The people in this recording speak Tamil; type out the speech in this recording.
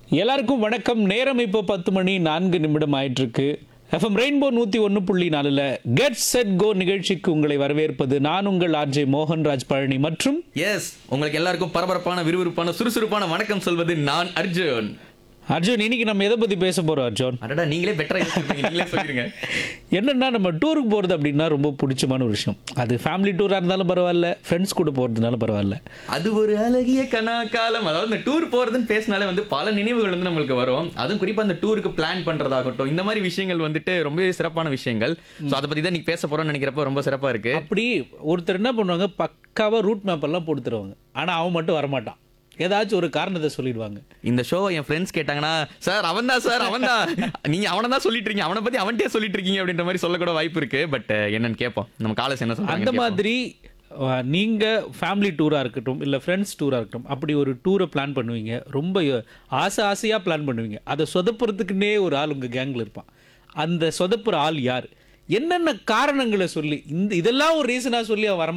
எல்லாருக்கும் வணக்கம் நேரம் இப்போ பத்து மணி நான்கு நிமிடம் ஆயிட்டு இருக்கு எஃப்எம் ரெயின்போ நூற்றி ஒன்று புள்ளி நாலில் கெட் செட் கோ நிகழ்ச்சிக்கு உங்களை வரவேற்பது நான் உங்கள் ஆர்ஜே மோகன்ராஜ் பழனி மற்றும் எஸ் உங்களுக்கு எல்லாருக்கும் பரபரப்பான விறுவிறுப்பான சுறுசுறுப்பான வணக்கம் சொல்வது நான் அர்ஜுன் அர்ஜுன் இன்னைக்கு நம்ம எதை பற்றி பேச போகிறோம் அர்ஜுன் அடடா நீங்களே பெட்டரா நீங்களே சொல்லிருங்க என்னன்னா நம்ம டூருக்கு போகிறது அப்படின்னா ரொம்ப பிடிச்சமான ஒரு விஷயம் அது ஃபேமிலி டூராக இருந்தாலும் பரவாயில்ல ஃப்ரெண்ட்ஸ் கூட போகிறதுனாலும் பரவாயில்ல அது ஒரு அழகிய கனா காலம் அதாவது இந்த டூர் போறதுன்னு பேசினாலே வந்து பல நினைவுகள் வந்து நம்மளுக்கு வரும் அதுவும் குறிப்பா அந்த டூருக்கு பிளான் பண்றதாகட்டும் இந்த மாதிரி விஷயங்கள் வந்துட்டு ரொம்பவே சிறப்பான விஷயங்கள் ஸோ அதை பத்தி தான் நீ பேச போறோம்னு நினைக்கிறப்ப ரொம்ப சிறப்பா இருக்கு அப்படி ஒருத்தர் என்ன பண்ணுவாங்க பக்காவாக ரூட் மேப் எல்லாம் போட்டு தருவாங்க ஆனால் அவன் மட்டும் வரமாட்டான் ஏதாச்சும் ஒரு காரணத்தை சொல்லிடுவாங்க இந்த ஷோ என் ஃப்ரெண்ட்ஸ் கேட்டாங்கன்னா சார் அவன் தான் சார் அவன் தான் நீங்க அவனை தான் சொல்லிட்டு இருக்கீங்க அவனை பத்தி அவன்கிட்டயே சொல்லிட்டு இருக்கீங்க அப்படின்ற மாதிரி சொல்லக்கூட வாய்ப்பு இருக்கு பட் என்னன்னு கேட்போம் நம்ம காலேஜ் என்ன சொல்றாங்க அந்த மாதிரி அஹ், நீங்க ஃபேமிலி டூரா இருக்கட்டும் இல்ல ஃப்ரெண்ட்ஸ் டூரா இருக்கட்டும் அப்படி ஒரு டூரை பிளான் பண்ணுவீங்க ரொம்ப யோ- ஆசை ஆசையா பிளான் பண்ணுவீங்க அதை சொதப்புறதுக்குன்னே ஒரு ஆள் உங்க கேங்ல இருப்பான் அந்த சொதப்புற ஆள் யார் என்னென்ன காரணங்களை சொல்லி இந்த இதெல்லாம் ஒரு ரீசனா சொல்லி அவன் வர